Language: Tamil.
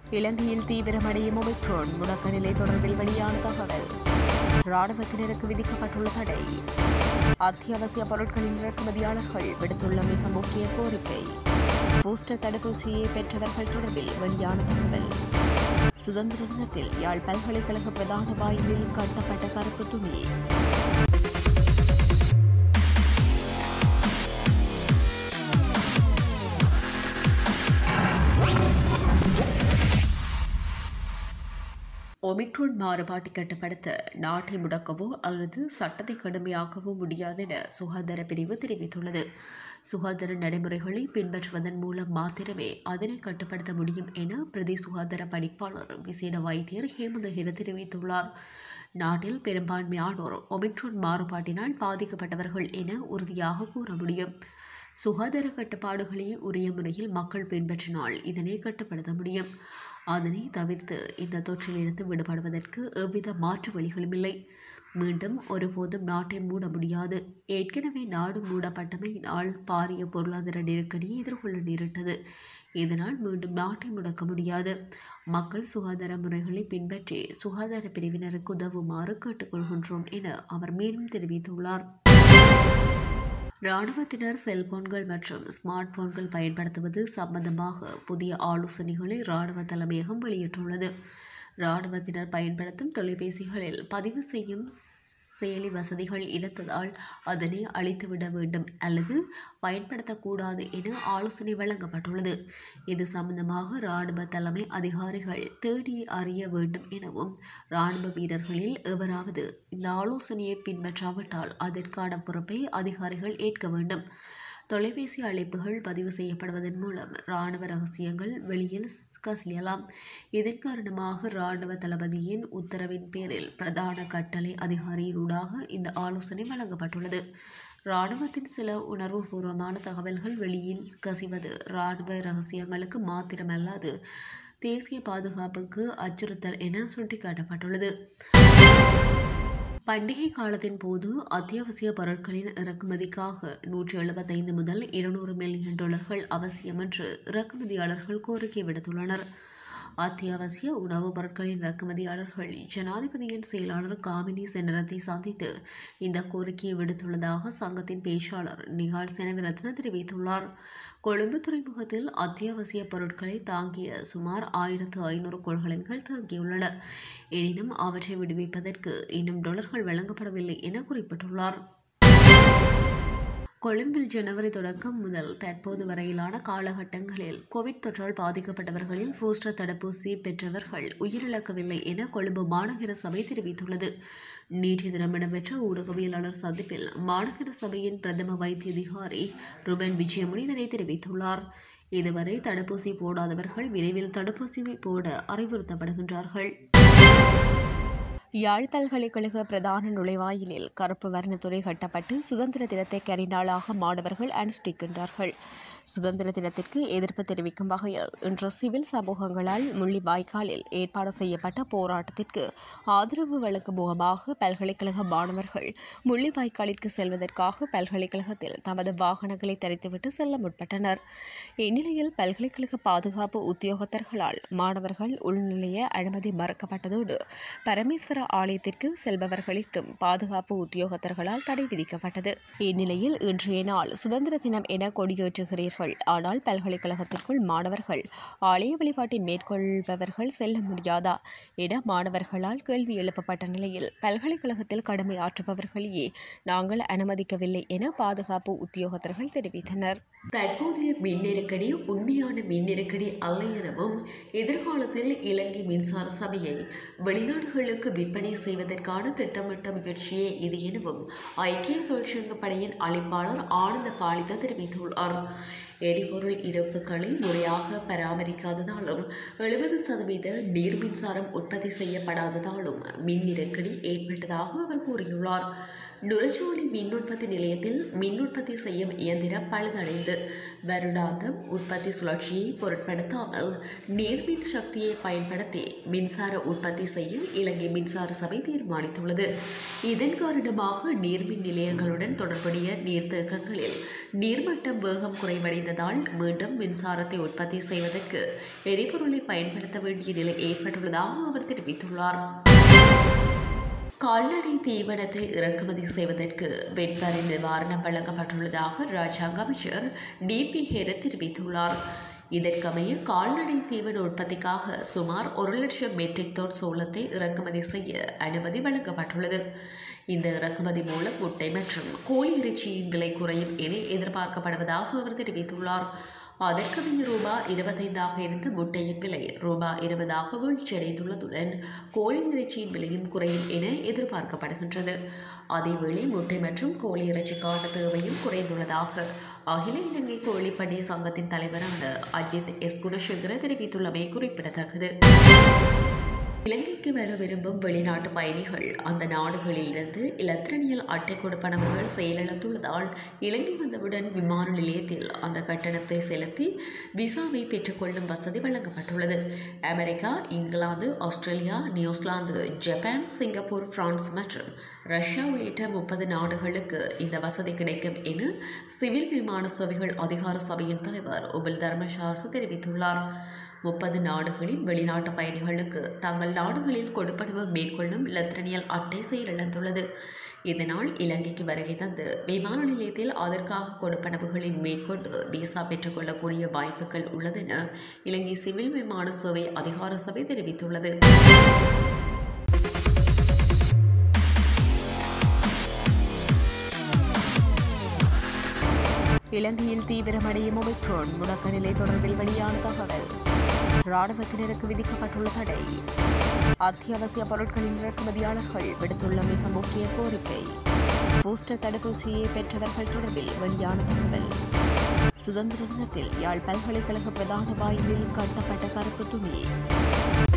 இலங்கையில் தீவிரமடையும் ஒமிக்ரோன் முடக்க நிலை தொடர்பில் வெளியான தகவல் ராணுவத்தினருக்கு விதிக்கப்பட்டுள்ள தடை அத்தியாவசிய பொருட்களின் இறக்குமதியாளர்கள் விடுத்துள்ள மிக முக்கிய கோரிக்கை பூஸ்டர் தடுப்பூசியை பெற்றவர்கள் தொடர்பில் வெளியான தகவல் சுதந்திர தினத்தில் யாழ் பல்கலைக்கழக பிரதான வாயிலில் கட்டப்பட்ட கருப்பு துணி ஒமிக்ரோன் மாறுபாட்டை கட்டுப்படுத்த நாட்டை முடக்கவோ அல்லது சட்டத்தை கடுமையாக்கவோ முடியாது என சுகாதார பிரிவு தெரிவித்துள்ளது சுகாதார நடைமுறைகளை பின்பற்றுவதன் மூலம் மாத்திரமே அதனை கட்டுப்படுத்த முடியும் என பிரதி சுகாதார பணிப்பாளர் விசேட வைத்தியர் ஹேமந்த ஹிர தெரிவித்துள்ளார் நாட்டில் பெரும்பான்மையானோர் ஒமிக்ரோன் மாறுபாட்டினால் பாதிக்கப்பட்டவர்கள் என உறுதியாக கூற முடியும் சுகாதார கட்டுப்பாடுகளை உரிய முறையில் மக்கள் பின்பற்றினால் இதனை கட்டுப்படுத்த முடியும் அதனை தவிர்த்து இந்த தொற்றிலிருந்து விடுபடுவதற்கு எவ்வித மாற்று வழிகளும் இல்லை மீண்டும் ஒருபோதும் நாட்டை மூட முடியாது ஏற்கனவே நாடு மூடப்பட்டமையினால் பாரிய பொருளாதார நெருக்கடியை எதிர்கொள்ள நேரிட்டது இதனால் மீண்டும் நாட்டை முடக்க முடியாது மக்கள் சுகாதார முறைகளை பின்பற்றி சுகாதார பிரிவினருக்கு உதவுமாறு கேட்டுக்கொள்கின்றோம் என அவர் மேலும் தெரிவித்துள்ளார் இராணுவத்தினர் செல்போன்கள் மற்றும் ஸ்மார்ட் போன்கள் பயன்படுத்துவது சம்பந்தமாக புதிய ஆலோசனைகளை இராணுவ தலைமையகம் வெளியிட்டுள்ளது இராணுவத்தினர் பயன்படுத்தும் தொலைபேசிகளில் பதிவு செய்யும் செயலி வசதிகள் இழந்ததால் அதனை அழித்துவிட வேண்டும் அல்லது பயன்படுத்தக்கூடாது என ஆலோசனை வழங்கப்பட்டுள்ளது இது சம்பந்தமாக இராணுவ தலைமை அதிகாரிகள் தேடி அறிய வேண்டும் எனவும் இராணுவ வீரர்களில் எவராவது இந்த ஆலோசனையை பின்பற்றாவிட்டால் அதற்கான பொறுப்பை அதிகாரிகள் ஏற்க வேண்டும் தொலைபேசி அழைப்புகள் பதிவு செய்யப்படுவதன் மூலம் இராணுவ ரகசியங்கள் வெளியில் கசியலாம் இதன் காரணமாக இராணுவ தளபதியின் உத்தரவின் பேரில் பிரதான கட்டளை அதிகாரியினூடாக இந்த ஆலோசனை வழங்கப்பட்டுள்ளது இராணுவத்தின் சில உணர்வுபூர்வமான தகவல்கள் வெளியில் கசிவது இராணுவ ரகசியங்களுக்கு மாத்திரமல்லாது தேசிய பாதுகாப்புக்கு அச்சுறுத்தல் என சுட்டிக்காட்டப்பட்டுள்ளது பண்டிகை காலத்தின் போது அத்தியாவசிய பொருட்களின் இறக்குமதிக்காக நூற்றி எழுபத்தைந்து முதல் இருநூறு மில்லியன் டாலர்கள் அவசியம் என்று இறக்குமதியாளர்கள் கோரிக்கை விடுத்துள்ளனர் அத்தியாவசிய உணவுப் பொருட்களின் இறக்குமதியாளர்கள் ஜனாதிபதியின் செயலாளர் காமினி செனரத்தை சந்தித்து இந்த கோரிக்கையை விடுத்துள்ளதாக சங்கத்தின் பேச்சாளர் நிகால் செனவிரத்ன தெரிவித்துள்ளார் கொழும்பு துறைமுகத்தில் அத்தியாவசிய பொருட்களை தாங்கிய சுமார் ஆயிரத்து ஐநூறு கொள்கலன்கள் தாங்கியுள்ளன எனினும் அவற்றை விடுவிப்பதற்கு இன்னும் டாலர்கள் வழங்கப்படவில்லை என குறிப்பிட்டுள்ளார் கொழும்பில் ஜனவரி தொடக்கம் முதல் தற்போது வரையிலான காலகட்டங்களில் கோவிட் தொற்றால் பாதிக்கப்பட்டவர்களில் பூஸ்டர் தடுப்பூசி பெற்றவர்கள் உயிரிழக்கவில்லை என கொழும்பு மாநகர சபை தெரிவித்துள்ளது நேற்றைய தினம் இடம்பெற்ற ஊடகவியலாளர் சந்திப்பில் மாநகர சபையின் பிரதம வைத்திய அதிகாரி ருபன் விஜயமுனி இதனை தெரிவித்துள்ளார் இதுவரை தடுப்பூசி போடாதவர்கள் விரைவில் தடுப்பூசி போட அறிவுறுத்தப்படுகின்றார்கள் யாழ் பல்கலைக்கழக பிரதான நுழைவாயிலில் கருப்பு வர்ணத்துறை கட்டப்பட்டு சுதந்திர தினத்தை கரிநாளாக மாணவர்கள் அனுஷ்டிக்கின்றார்கள் சுதந்திர தினத்திற்கு எதிர்ப்பு தெரிவிக்கும் வகையில் இன்று சிவில் சமூகங்களால் முள்ளிவாய்க்காலில் ஏற்பாடு செய்யப்பட்ட போராட்டத்திற்கு ஆதரவு வழங்கும் முகமாக பல்கலைக்கழக மாணவர்கள் முள்ளிவாய்க்காலிற்கு செல்வதற்காக பல்கலைக்கழகத்தில் தமது வாகனங்களை தரித்துவிட்டு செல்ல முற்பட்டனர் இந்நிலையில் பல்கலைக்கழக பாதுகாப்பு உத்தியோகத்தர்களால் மாணவர்கள் உள்நிலைய அனுமதி மறுக்கப்பட்டதோடு பரமேஸ்வர ஆலயத்திற்கு செல்பவர்களுக்கும் பாதுகாப்பு உத்தியோகத்தர்களால் தடை விதிக்கப்பட்டது இந்நிலையில் இன்றைய நாள் சுதந்திர தினம் என கொடியேற்றுகிறீர்கள் ஆனால் பல்கலைக்கழகத்திற்குள் மாணவர்கள் ஆலய வழிபாட்டை மேற்கொள்பவர்கள் செல்ல முடியாதா என மாணவர்களால் கேள்வி எழுப்பப்பட்ட நிலையில் பல்கலைக்கழகத்தில் கடமையாற்றுபவர்களையே நாங்கள் அனுமதிக்கவில்லை என பாதுகாப்பு உத்தியோகத்தர்கள் தெரிவித்தனர் தற்போதைய மின் நெருக்கடி உண்மையான மின் நெருக்கடி அல்ல எனவும் எதிர்காலத்தில் இலங்கை மின்சார சபையை வெளிநாடுகளுக்கு விற்பனை செய்வதற்கான திட்டமிட்ட முயற்சியே இது எனவும் ஐக்கிய தொழிற்சங்க படையின் அழைப்பாளர் ஆனந்த பாலித தெரிவித்துள்ளார் எரிபொருள் இருப்புகளை முறையாக பராமரிக்காததாலும் எழுபது சதவீத நீர் மின்சாரம் உற்பத்தி செய்யப்படாததாலும் மின் நெருக்கடி ஏற்பட்டதாக அவர் கூறியுள்ளார் நுரச்சோலை மின் உற்பத்தி நிலையத்தில் மின் உற்பத்தி செய்யும் இயந்திரம் பழுதடைந்து வருடாந்தம் உற்பத்தி சுழற்சியை பொருட்படுத்தாமல் நீர்மின் சக்தியை பயன்படுத்தி மின்சார உற்பத்தி செய்ய இலங்கை மின்சார சபை தீர்மானித்துள்ளது இதன் காரணமாக நீர்மின் நிலையங்களுடன் தொடர்புடைய நீர்த்தேக்கங்களில் நீர்மட்டம் வேகம் குறைவடைந்ததால் மீண்டும் மின்சாரத்தை உற்பத்தி செய்வதற்கு எரிபொருளை பயன்படுத்த வேண்டிய நிலை ஏற்பட்டுள்ளதாக அவர் தெரிவித்துள்ளார் கால்நடை தீவனத்தை இறக்குமதி செய்வதற்கு வெட்வரி நிவாரணம் வழங்கப்பட்டுள்ளதாக ராஜாங்க அமைச்சர் டி பி ஹெரத் தெரிவித்துள்ளார் இதற்கமைய கால்நடை தீவன உற்பத்திக்காக சுமார் ஒரு லட்சம் மெட்ரிக் டன் சோளத்தை இறக்குமதி செய்ய அனுமதி வழங்கப்பட்டுள்ளது இந்த இறக்குமதி மூலம் முட்டை மற்றும் கோழி இறைச்சியின் விலை குறையும் என எதிர்பார்க்கப்படுவதாக அவர் தெரிவித்துள்ளார் அதற்கமைய ரூபா இருபத்தைந்தாக இருந்த முட்டையின் விலை ரூபா இருபதாக வீழ்ச்சியடைந்துள்ளதுடன் கோழி இறைச்சியின் விலையும் குறையும் என எதிர்பார்க்கப்படுகின்றது அதேவேளை முட்டை மற்றும் கோழி இறைச்சிக்கான தேவையும் குறைந்துள்ளதாக அகில இலங்கை கோழிப்பண்ணை சங்கத்தின் தலைவரான அஜித் எஸ் குணசேகர தெரிவித்துள்ளமை குறிப்பிடத்தக்கது இலங்கைக்கு வர விரும்பும் வெளிநாட்டு பயணிகள் அந்த நாடுகளிலிருந்து இலத்திரனியல் அட்டை கொடுப்பனவுகள் செயலிழந்துள்ளதால் இலங்கை வந்தவுடன் விமான நிலையத்தில் அந்த கட்டணத்தை செலுத்தி விசாவை பெற்றுக்கொள்ளும் வசதி வழங்கப்பட்டுள்ளது America England Australia New Zealand Japan Singapore France மற்றும் ரஷ்யா உள்ளிட்ட முப்பது நாடுகளுக்கு இந்த வசதி கிடைக்கும் என சிவில் விமான சேவைகள் அதிகார சபையின் தலைவர் உபில் தர்மசாசு தெரிவித்துள்ளார் முப்பது நாடுகளின் வெளிநாட்டு பயணிகளுக்கு தங்கள் நாடுகளில் கொடுப்பனவு மேற்கொள்ளும் இலத்திரனியல் அட்டை செயலிழந்துள்ளது இதனால் இலங்கைக்கு வருகை தந்து விமான நிலையத்தில் அதற்காக கொடுப்பனவுகளை மேற்கொண்டு விசா பெற்றுக்கொள்ளக்கூடிய வாய்ப்புகள் உள்ளதென இலங்கை சிவில் விமான சேவை அதிகார சபை தெரிவித்துள்ளது இலங்கையில் தீவிரமடையும் ஒமிக்ரோன் முடக்க நிலை தொடர்பில் வெளியான தகவல் ராணுவத்தினருக்கு விதிக்கப்பட்டுள்ள தடை அத்தியாவசிய பொருட்களின் இறக்குமதியாளர்கள் விடுத்துள்ள மிக முக்கிய கோரிக்கை பூஸ்டர் தடுப்பூசியை பெற்றவர்கள் தொடர்பில் வெளியான தகவல் சுதந்திர தினத்தில் யாழ் பல்கலைக்கழக பிரதான வாயிலில் கட்டப்பட்ட கருப்பு துணி